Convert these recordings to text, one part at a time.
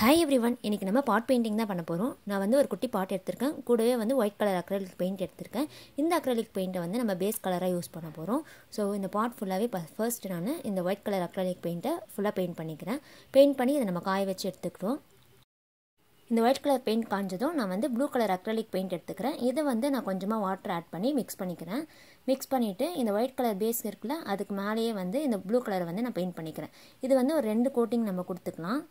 hi every one இன்றைக்கி நம்ம பாட் painting தான் பண்ண போகிறோம் நான் வந்து ஒரு குட்டி பாட் எடுத்திருக்கேன் கூடவே வந்து ஒயிட் கலர் அக்ரலிக் பெயிண்ட் எடுத்திருக்கேன் இந்த அக்ரலிக் பெயிண்ட்டை வந்து நம்ம பேஸ் கலராக யூஸ் பண்ண போகிறோம் ஸோ இந்த பாட் ஃபுல்லாகவே ஃபர்ஸ்ட் நான் இந்த ஒயிட் கலர் அக்ரலிக் பெயிண்ட்டை ஃபுல்லாக பெயிண்ட் பண்ணிக்கிறேன் பெயிண்ட் பண்ணி இதை நம்ம காய வச்சு எடுத்துக்கிறோம் இந்த ஒயிட் கலர் பெயிண்ட் காஞ்சதும் நான் வந்து ப்ளூ கலர் அக்ரலிக் பெயிண்ட் எடுத்துக்கிறேன் இதை வந்து நான் கொஞ்சமாக வாட்டர் ஆட் பண்ணி மிக்ஸ் பண்ணிக்கிறேன் மிக்ஸ் பண்ணிவிட்டு இந்த ஒயிட் கலர் பேஸ் இருக்குல்ல அதுக்கு மேலேயே வந்து இந்த ப்ளூ கலரை வந்து நான் பெயிண்ட் பண்ணிக்கிறேன் இது வந்து ஒரு ரெண்டு கோட்டிங் நம்ம கொடுத்துக்கலாம்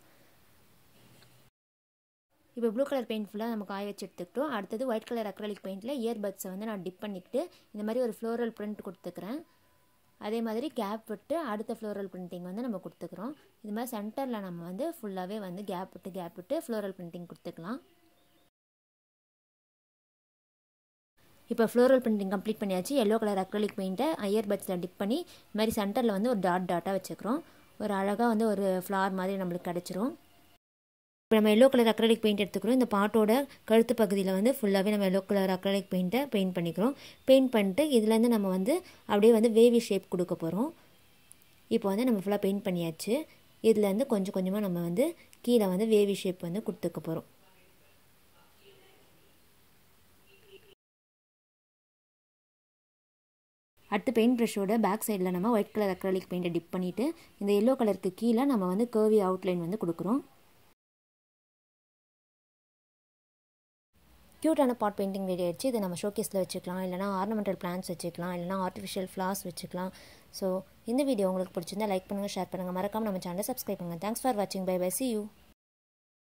இப்போ ப்ளூ கலர் பெயிண்ட் ஃபுல்லாக நம்ம காய வச்சு எடுத்துக்கிட்டோம் அடுத்தது ஒயிட் கலர் அக்ரலிக் பெயிண்டில் இயர்பட்ஸை வந்து நான் டிப் பண்ணிக்கிட்டு இந்த மாதிரி ஒரு ஃப்ளோரல் பிரிண்ட் கொடுத்துக்கிறேன் அதே மாதிரி கேப் விட்டு அடுத்த ஃப்ளோரல் பிரிண்டிங் வந்து நம்ம கொடுத்துக்கிறோம் இது மாதிரி சென்டரில் நம்ம வந்து ஃபுல்லாகவே வந்து கேப் விட்டு கேப் விட்டு ஃப்ளோரல் பிரிண்டிங் கொடுத்துக்கலாம் இப்போ ஃப்ளோரல் பிரிண்டிங் கம்ப்ளீட் பண்ணியாச்சு எல்லோ கலர் அக்ரலிக் பெயிண்ட்டை இயர்பட்ஸில் டிப் பண்ணி இது மாதிரி சென்டரில் வந்து ஒரு டாட் டாட்டாக வச்சுக்கிறோம் ஒரு அழகாக வந்து ஒரு ஃப்ளார் மாதிரி நம்மளுக்கு கிடச்சிரும் இப்போ நம்ம எல்லோ கலர் அக்ரலிக் பெயிண்ட் எடுத்துக்கிறோம் இந்த பாட்டோட கழுத்து பகுதியில் வந்து ஃபுல்லாகவே நம்ம எல்லோ கலர் அக்ரலிக் பெயிண்ட்டை பெயிண்ட் பண்ணிக்கிறோம் பெயிண்ட் பண்ணிட்டு இதுலேருந்து நம்ம வந்து அப்படியே வந்து வேவி ஷேப் கொடுக்க போகிறோம் இப்போ வந்து நம்ம ஃபுல்லாக பெயிண்ட் பண்ணியாச்சு இதுலேருந்து கொஞ்சம் கொஞ்சமாக நம்ம வந்து கீழே வந்து வேவி ஷேப் வந்து கொடுத்துக்க போகிறோம் அடுத்து பெயிண்ட் ப்ரஷோட பேக் சைடில் நம்ம ஒயிட் கலர் அக்ரலிக் பெயிண்ட்டை டிப் பண்ணிவிட்டு இந்த எல்லோ கலருக்கு கீழே நம்ம வந்து கர்வி அவுட்லைன் வந்து கொடுக்குறோம் க்யூட்டான பாட் பெயிண்டிங் ரெடி ஆயிடுச்சு இதை நம்ம ஷோகேஸில் வச்சுக்கலாம் இல்லைனா ஆர்னமெண்டல் பிளான்ஸ் வச்சுக்கலாம் இல்லைனா ஆர்டிஃபிஷியல் ஃப்ளார்ஸ் வச்சுக்கலாம் ஸோ இந்த வீடியோ உங்களுக்கு பிடிச்சிருந்தா லைக் பண்ணுங்கள் ஷேர் பண்ணுங்கள் மறக்காமல் நம்ம சேனலை சப்ஸ்கிரைப் பண்ணுங்கள் தேங்க்ஸ் ஃபார் வாட்சிங் பை பை சி யூ